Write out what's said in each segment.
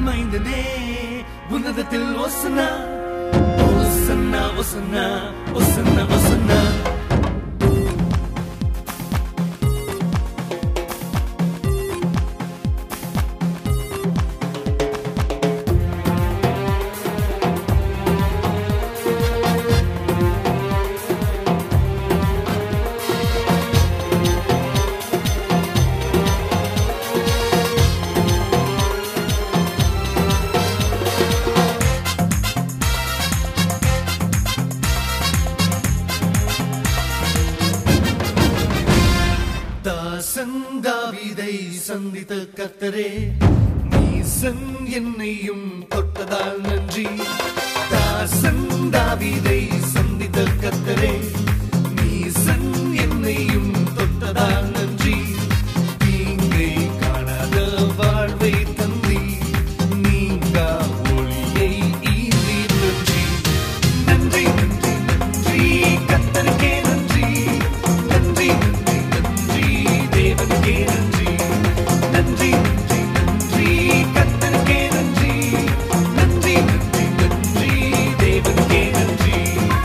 மைந்தனே உன்னதத்தில் ஒசனா ஒசன்னா ஒசன்னா ஒசன்னா ஒசன்னா தாசன் தாவீதை சந்தித்த கர்த்தரே நீசன் என்னையும் தொட்டதால் நன்றி தாசன் தாவீதை சந்தித்த கர்த்தரே நீசன் என்னையும் தொட்டதால் நன்றி தீங்கை காணாத வாழ்வை தந்தி நீங்கா ஒளியை ஈந்தி நன்றி நன்றி நன்றி நன்றி கர்த்தருக்கே நன்றி நன்றி நன்றி நன்றி தேவனுக்கே நன்றி நன்றி நன்றி நன்றி கர்த்தருக்கே நன்றி நன்றி நன்றி நன்றி தேவனுக்கே நன்றி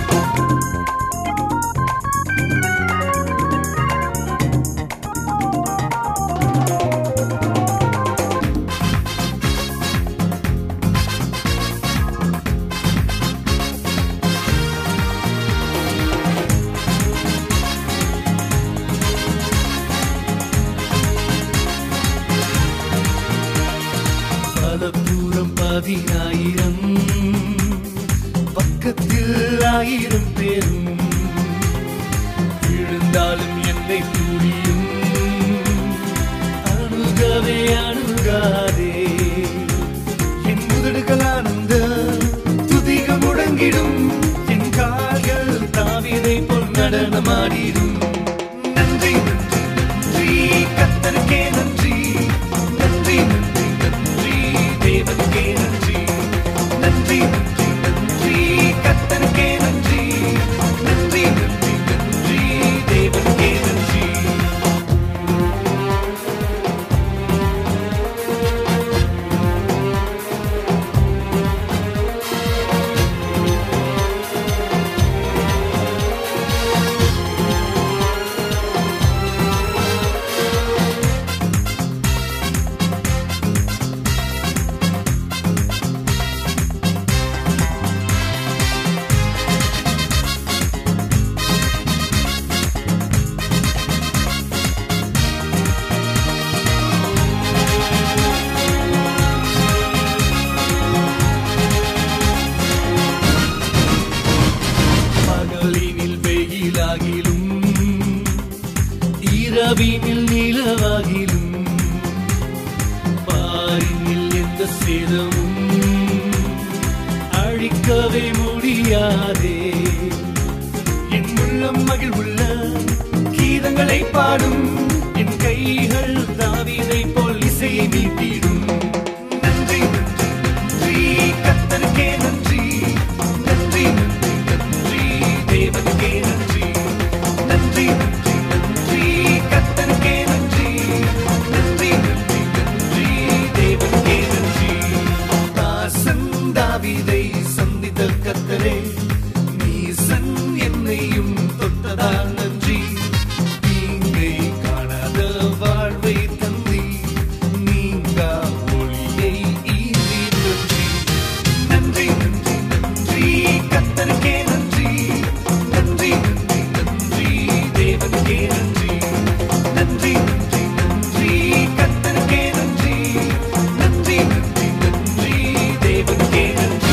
பலபூரம் பதினாயிரம் பக்கத்தில் ஆயிரம் பேரும் விழுந்தாலும் என்னை துணியும் அணுகவே அணுகாதே என் முதடுகள் ஆனந்த துதிகள் முழங்கிடும் என் கால்கள் தாவிதை போல் நடனமாடிடும் நன்றி நன்றி நன்றி கத்தருக்கே நன்றி நன்றி நன்றி நன்றி தேவனுக்கே நன்றி நன்றி நன்றி நன்றி கத்தருக்கே நன்றி நன்றி நன்றி நன்றி தேவனுக்கே நன்றி பகலினில் வெயிலாகிலும் இரவினில் நிலவாகிலும் பாரினில் எந்த சேதமும் அழிக்கவே முடியாதே என் உள்ளம் மகிழ்வுள்ள கீதங்களை பாடும் என் கைகள் தாவீதை போல் இசையை மீட்டிடும் நன்றி நன்றி நன்றி கத்தருக்கே நன்றி நன்றி நன்றி நன்றி தேவனுக்கே நன்றி நன்றி நன்றி நன்றி கத்தருக்கே நன்றி நன்றி நன்றி நன்றி தேவனுக்கே நன்றி தாசன் தாவீதை சந்தித்த கத்தரே நீசன் என்னையும் தொட்டதால் நன்றி தீங்கை காணாத வாழ்வை தந்தி நீங்கா ஒளியை ஈந்தி நன்றி நன்றி நன்றி நன்றி கத்தருக்கே நன்றி நன்றி நன்றி நன்றி தேவனுக்கே நன்றி நன்றி நன்றி நன்றி கத்தருக்கே நன்றி நன்றி நன்றி நன்றி தேவனுக்கே நன்றி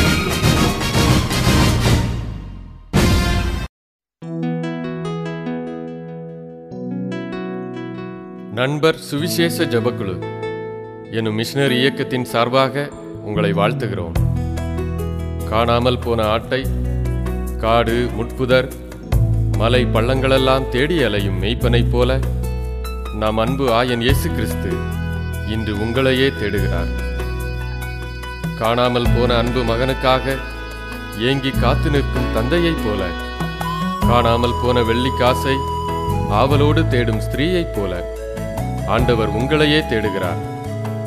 நண்பர் சுவிசேஷ ஜெபக்குழு எனும் மிஷனரி இயக்கத்தின் சார்பாக உங்களை வாழ்த்துகிறோம் காணாமல் போன ஆட்டை காடு முட்புதர் மலை பள்ளங்களெல்லாம் தேடி அலையும் மெய்ப்பனைப் போல நம் அன்பு ஆயன் இயேசு கிறிஸ்து இன்று உங்களையே தேடுகிறார் காணாமல் போன அன்பு மகனுக்காக ஏங்கி காத்து நிற்கும் தந்தையைப் போல காணாமல் போன வெள்ளிக்காசை ஆவலோடு தேடும் ஸ்திரீயைப் போல ஆண்டவர் உங்களையே தேடுகிறார்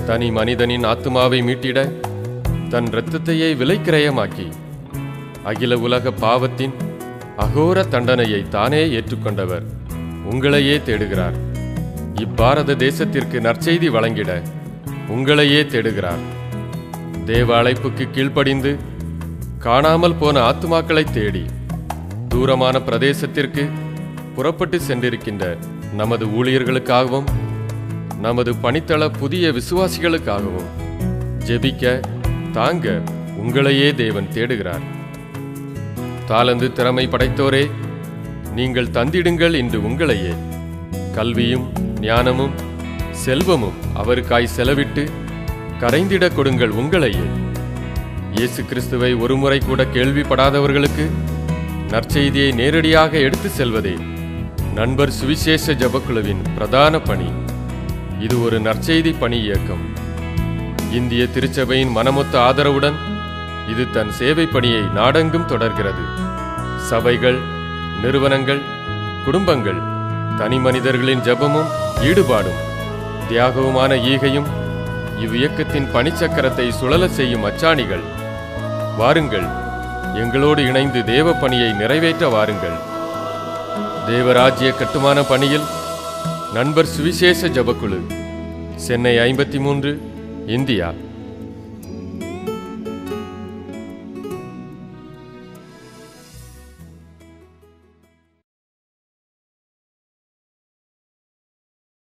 தனி மனிதனின் ஆத்துமாவை மீட்டிட தன் இரத்தத்தையே விலைக்கிரயமாக்கி அகில உலக பாவத்தின் அகோர தண்டனையை தானே ஏற்றுக்கொண்டவர் உங்களையே தேடுகிறார் இப்பாரத தேசத்திற்கு நற்செய்தி வழங்கிட உங்களையே தேடுகிறார் தேவ அழைப்புக்கு கீழ்ப்படிந்து காணாமல் போன ஆத்துமாக்களை தேடி தூரமான பிரதேசத்திற்கு புறப்பட்டு சென்றிருக்கின்ற நமது ஊழியர்களுக்காகவும் நமது பணித்தள புதிய விசுவாசிகளுக்காகவும் ஜெபிக்க தாங்க உங்களையே தேவன் தேடுகிறார் தாளந்து திறமை படைத்தோரே நீங்கள் தந்திடுங்கள் என்று உங்களையே கல்வியும் ஞானமும் செல்வமும் அவருக்காய் செலவிட்டு கரைந்திட கொடுங்கள் உங்களையே இயேசு கிறிஸ்துவை ஒருமுறை கூட கேள்விப்படாதவர்களுக்கு நற்செய்தியை நேரடியாக எடுத்து செல்வதே நண்பர் சுவிசேஷ ஜபக்குழுவின் பிரதான பணி இது ஒரு நற்செய்தி பணி இயக்கம் இந்திய திருச்சபையின் மனமொத்த ஆதரவுடன் இது தன் சேவை பணியை நாடெங்கும் தொடர்கிறது சபைகள் நிறுவனங்கள் குடும்பங்கள் தனி மனிதர்களின் ஜெபமும் ஈடுபாடும் தியாகவுமான ஈகையும் இவ்வியக்கத்தின் பணிச்சக்கரத்தை சுழல செய்யும் அச்சாணிகள் வாருங்கள் எங்களோடு இணைந்து தேவ பணியை நிறைவேற்ற வாருங்கள் தேவராஜ்ய கட்டுமான பணியில் நண்பர் சுவிசேஷ ஜபக்குழு சென்னை ஐம்பத்தி மூன்று இந்தியா